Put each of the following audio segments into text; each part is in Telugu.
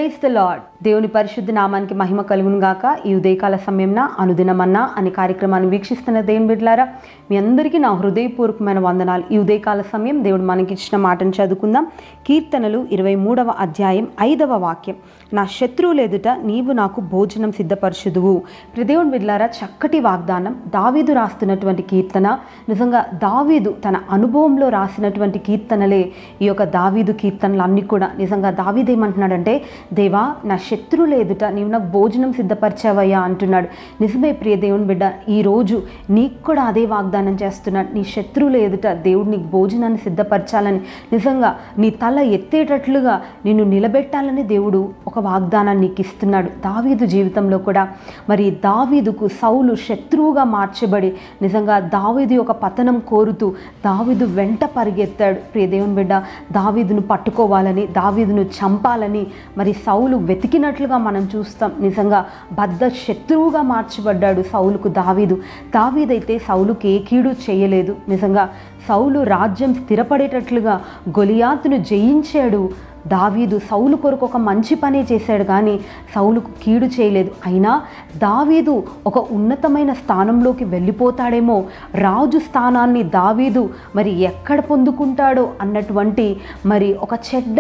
ప్రైజ్ ద లాడ్ దేవుని పరిశుద్ధ నామానికి మహిమ కలుగును గాక ఈ ఉదయకాల సమయంన అనుదినమన్నా అనే కార్యక్రమాన్ని వీక్షిస్తున్న దేవుని బిడ్డలారా మీ అందరికీ నా హృదయపూర్వకమైన వందనాలు ఈ ఉదయకాల సమయం దేవుడు మనకిచ్చిన మాటను చదువుకుందాం కీర్తనలు ఇరవై మూడవ అధ్యాయం ఐదవ వాక్యం నా శత్రువులు ఎదుట నీవు నాకు భోజనం సిద్ధపరచుదువు దేవుని బిడ్డలారా చక్కటి వాగ్దానం దావీదు రాస్తున్నటువంటి కీర్తన నిజంగా దావీదు తన అనుభవంలో రాసినటువంటి కీర్తనలే ఈ యొక్క దావీదు కీర్తనలు అన్నీ కూడా నిజంగా దావీదు ఏమంటున్నాడంటే దేవా నా శత్రువుల ఎదుట నీవు నాకు భోజనం సిద్ధపరిచావయ్యా అంటున్నాడు నిజమే ప్రియ దేవుని బిడ్డ ఈ రోజు నీకు కూడా అదే వాగ్దానం చేస్తున్నాడు నీ శత్రువుల ఎదుట దేవుడు నీకు భోజనాన్ని సిద్ధపరచాలని నిజంగా నీ తల ఎత్తేటట్లుగా నిన్ను నిలబెట్టాలని దేవుడు ఒక వాగ్దానాన్ని నీకు ఇస్తున్నాడు దావీదు జీవితంలో కూడా మరి దావీదుకు సౌలు శత్రువుగా మార్చబడి నిజంగా దావీదు యొక్క పతనం కోరుతూ దావీదు వెంట పరిగెత్తాడు ప్రియ దేవుని బిడ్డ దావీదును పట్టుకోవాలని దావీదును చంపాలని మరి సౌలు వెతికినట్లుగా మనం చూస్తాం నిజంగా బద్ద శత్రువుగా మార్చబడ్డాడు సౌలుకు దావీదు దావీదైతే సౌలుకి ఏ కీడు చేయలేదు నిజంగా సౌలు రాజ్యం స్థిరపడేటట్లుగా గొలియాతును జయించాడు దావీదు సౌలు కొరకు ఒక మంచి పనే చేశాడు కానీ సౌలుకు కీడు చేయలేదు అయినా దావీదు ఒక ఉన్నతమైన స్థానంలోకి వెళ్ళిపోతాడేమో రాజు స్థానాన్ని దావీదు మరి ఎక్కడ పొందుకుంటాడో అన్నటువంటి మరి ఒక చెడ్డ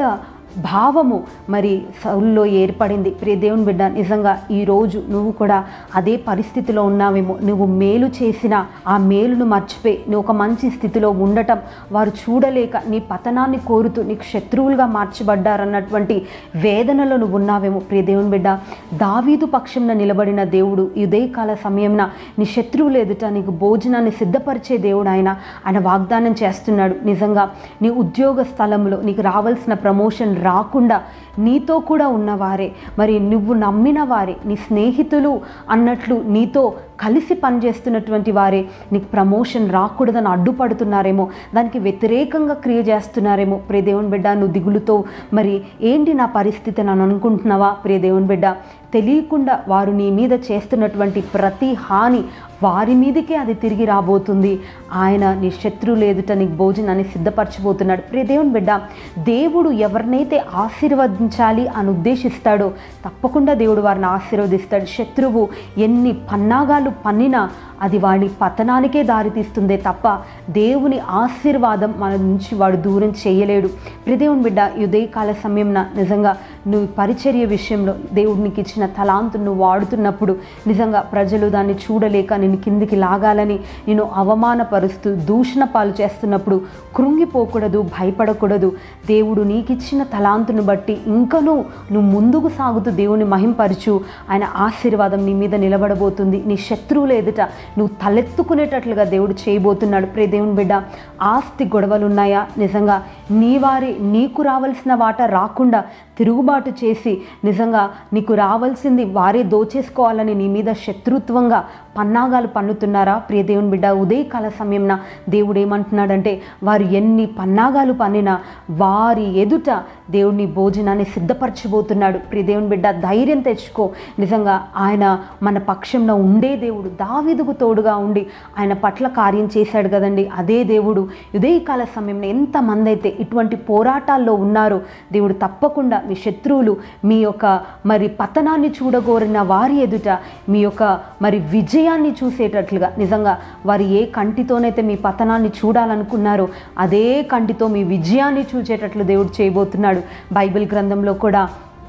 భావము మరి సౌల్లో ఏర్పడింది ప్రియ దేవుని బిడ్డ నిజంగా ఈరోజు నువ్వు కూడా అదే పరిస్థితిలో ఉన్నావేమో నువ్వు మేలు చేసిన ఆ మేలును మర్చిపోయి నువ్వు ఒక మంచి స్థితిలో ఉండటం వారు చూడలేక నీ పతనాన్ని కోరుతూ నీకు శత్రువులుగా మార్చబడ్డారన్నటువంటి వేదనలో నువ్వు ఉన్నావేమో ప్రియ దేవుని బిడ్డ దావీదు పక్షంన నిలబడిన దేవుడు ఈ ఉదయకాల సమయంన నీ శత్రువులు ఎదుట నీకు భోజనాన్ని సిద్ధపరిచే దేవుడు ఆయన ఆయన వాగ్దానం చేస్తున్నాడు నిజంగా నీ ఉద్యోగ స్థలంలో నీకు రావాల్సిన ప్రమోషన్ రాకుండా నీతో కూడా ఉన్నవారే మరి నువ్వు నమ్మిన వారే నీ స్నేహితులు అన్నట్లు నీతో కలిసి పనిచేస్తున్నటువంటి వారే నీకు ప్రమోషన్ రాకూడదని అడ్డుపడుతున్నారేమో దానికి వ్యతిరేకంగా క్రియ చేస్తున్నారేమో ప్రియ దేవుని బిడ్డ నువ్వు దిగులుతో మరి ఏంటి నా పరిస్థితి అని అనుకుంటున్నావా ప్రియ దేవుని బిడ్డ తెలియకుండా వారు నీ మీద చేస్తున్నటువంటి ప్రతి హాని వారి మీదకే అది తిరిగి రాబోతుంది ఆయన నీ శత్రువులు ఎదుట నీకు భోజనాన్ని సిద్ధపరచబోతున్నాడు ప్రియ దేవుని బిడ్డ దేవుడు ఎవరినైతే ఆశీర్వదించాలి అని ఉద్దేశిస్తాడో తప్పకుండా దేవుడు వారిని ఆశీర్వదిస్తాడు శత్రువు ఎన్ని పన్నాగాలు పన్నినా అది వాడి పతనానికే దారితీస్తుందే తప్ప దేవుని ఆశీర్వాదం మన నుంచి వాడు దూరం చేయలేడు ప్రదేవుని బిడ్డ ఈ ఉదయకాల సమయంన నిజంగా నువ్వు పరిచర్య విషయంలో దేవుడు నీకు ఇచ్చిన తలాంతు నువ్వు వాడుతున్నప్పుడు నిజంగా ప్రజలు దాన్ని చూడలేక నేను కిందికి లాగాలని నేను అవమానపరుస్తూ దూషణ పాలు చేస్తున్నప్పుడు కృంగిపోకూడదు భయపడకూడదు దేవుడు నీకిచ్చిన తలాంతును బట్టి ఇంకనూ నువ్వు ముందుకు సాగుతూ దేవుని మహింపరచు ఆయన ఆశీర్వాదం నీ మీద నిలబడబోతుంది నీ శత్రువుల ఎదుట నువ్వు తలెత్తుకునేటట్లుగా దేవుడు చేయబోతున్నాడు ప్రే దేవుని బిడ్డ ఆస్తి గొడవలు ఉన్నాయా నిజంగా నీ వారి నీకు రావాల్సిన వాట రాకుండా తిరుగుబాటు చేసి నిజంగా నీకు రావాల్సింది వారే దోచేసుకోవాలని నీ మీద శత్రుత్వంగా పన్నాగాలు పన్నుతున్నారా ప్రియ దేవుని బిడ్డ ఉదయకాల సమయంన దేవుడు ఏమంటున్నాడంటే వారు ఎన్ని పన్నాగాలు పన్నినా వారి ఎదుట దేవుడిని భోజనాన్ని సిద్ధపరచబోతున్నాడు ప్రియ దేవుని బిడ్డ ధైర్యం తెచ్చుకో నిజంగా ఆయన మన పక్షంలో ఉండే దేవుడు దావిదుకు తోడుగా ఉండి ఆయన పట్ల కార్యం చేశాడు కదండి అదే దేవుడు ఉదయకాల సమయంలో ఎంతమంది అయితే ఇటువంటి పోరాటాల్లో ఉన్నారో దేవుడు తప్పకుండా మీ శత్రువులు మీ యొక్క మరి పతనాన్ని చూడగోరిన వారి ఎదుట మీ యొక్క మరి విజయాన్ని చూసేటట్లుగా నిజంగా వారు ఏ కంటితోనైతే మీ పతనాన్ని చూడాలనుకున్నారో అదే కంటితో మీ విజయాన్ని చూసేటట్లు దేవుడు చేయబోతున్నాడు బైబిల్ గ్రంథంలో కూడా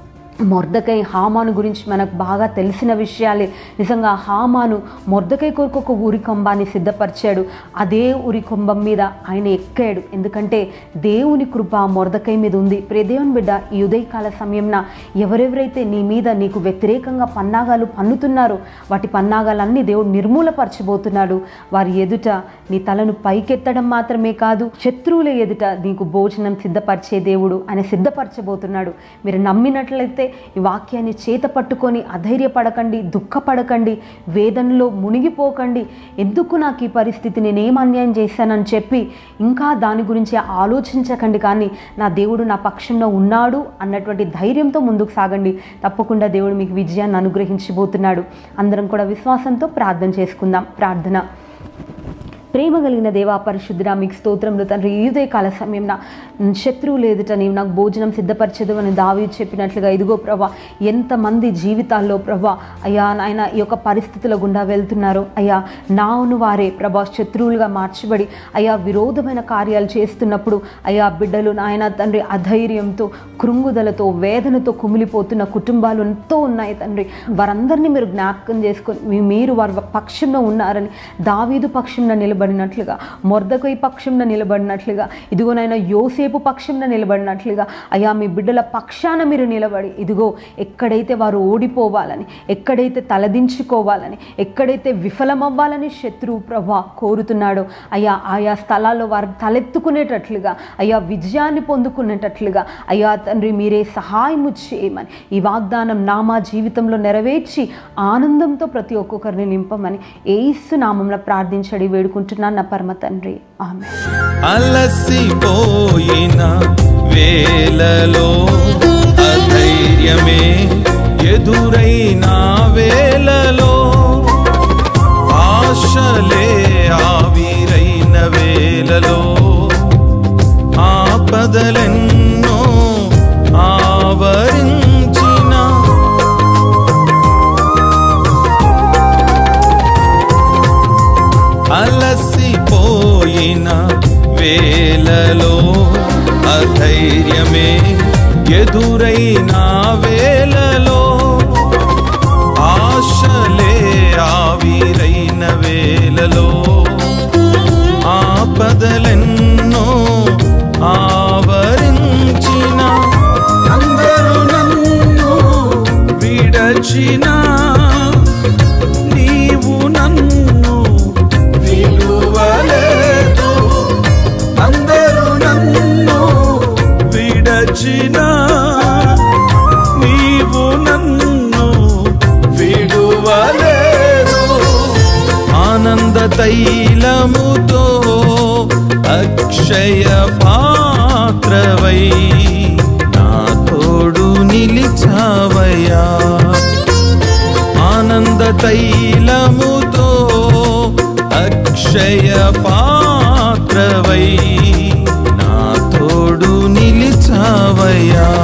మొర్దకై హామాను గురించి మనకు బాగా తెలిసిన విషయాలే నిజంగా హామాను మొర్దకై కొరకు ఒక ఊరి కొంబాన్ని సిద్ధపరిచాడు అదే ఊరి కొంబం మీద ఆయన ఎక్కాడు ఎందుకంటే దేవుని కృప మొర్దకై మీద ఉంది ప్రే దేవుని బిడ్డ ఈ ఉదయకాల సమయంన ఎవరెవరైతే నీ మీద నీకు వ్యతిరేకంగా పన్నాగాలు పన్నుతున్నారో వాటి పన్నాగాలన్నీ దేవుడు నిర్మూలపరచబోతున్నాడు వారి ఎదుట నీ తలను పైకెత్తడం మాత్రమే కాదు శత్రువుల ఎదుట నీకు భోజనం సిద్ధపరిచే దేవుడు ఆయన సిద్ధపరచబోతున్నాడు మీరు నమ్మినట్లయితే ఈ వాక్యాన్ని చేత పట్టుకొని అధైర్యపడకండి దుఃఖపడకండి వేదనలో మునిగిపోకండి ఎందుకు నాకు ఈ పరిస్థితి నేనేం అన్యాయం చేశానని చెప్పి ఇంకా దాని గురించి ఆలోచించకండి కానీ నా దేవుడు నా పక్షంలో ఉన్నాడు అన్నటువంటి ధైర్యంతో ముందుకు సాగండి తప్పకుండా దేవుడు మీకు విజయాన్ని అనుగ్రహించబోతున్నాడు అందరం కూడా విశ్వాసంతో ప్రార్థన చేసుకుందాం ప్రార్థన ప్రేమ కలిగిన దేవా పరిశుద్ధుడా మీకు స్తోత్రంలో తండ్రి ఈ ఉదయకాల సమయం నా శత్రువు లేదుట నీవు నాకు భోజనం సిద్ధపరచదు అని దావి చెప్పినట్లుగా ఇదిగో ప్రభా ఎంతమంది జీవితాల్లో ప్రభా అయ్యా నాయన ఈ యొక్క పరిస్థితుల గుండా వెళ్తున్నారు అయ్యా నావును వారే ప్రభా శత్రువులుగా మార్చబడి అయ్యా విరోధమైన కార్యాలు చేస్తున్నప్పుడు అయ్యా బిడ్డలు నాయన తండ్రి అధైర్యంతో కృంగుదలతో వేదనతో కుమిలిపోతున్న కుటుంబాలు ఎంతో ఉన్నాయి తండ్రి వారందరినీ మీరు జ్ఞాపకం చేసుకొని మీ- మీరు వారి పక్షంలో ఉన్నారని దావీదు పక్షంలో నిలబడినట్లుగా మొర్దకై పక్షంలో నిలబడినట్లుగా ఇదిగోనైనా యోసేపు పక్షంలో నిలబడినట్లుగా అయ్యా మీ బిడ్డల పక్షాన మీరు నిలబడి ఇదిగో ఎక్కడైతే వారు ఓడిపోవాలని ఎక్కడైతే తలదించుకోవాలని ఎక్కడైతే విఫలమవ్వాలని శత్రువు ప్రభా కోరుతున్నాడో అయ్యా ఆయా స్థలాల్లో వారు తలెత్తుకునేటట్లుగా అయ్యా విజయాన్ని పొందుకునేటట్లుగా అయ్యా తండ్రి మీరే సహాయము చేయమని ఈ వాగ్దానం నా మా జీవితంలో నెరవేర్చి ఆనందంతో ప్రతి ఒక్కొక్కరిని నింపమని ఏసు నామంలో ప్రార్థించడి వేడుకుంటున్నాను నా పరమ తండ్రి ఆమె అలసిపోయిన వేలలో అధైర్యమే ఎదురైన వేలలో ఆశలే ఆవిరైన వేలలో ఆపదలెన్నో ఆవరించిన అలసిపోయిన వేలలో అధైర్యమే ఎదురైన వేలలో ఆశలే ఆవిరైన వేలలో ఆపదలెన్నో ఆవరించిన అందరూ నన్ను విడచినా నీవు నన్ను విలువలేదు అందరూ నన్ను విడచిన నీవు నన్ను విడువలేదు ఆనంద తైలముతో అక్షయ పాత్రవై నా తోడు నిలిచావయ్యా ఆనంద తైలముతో అక్షయ పాత్రవై నా తోడు నిలిచావయ్యా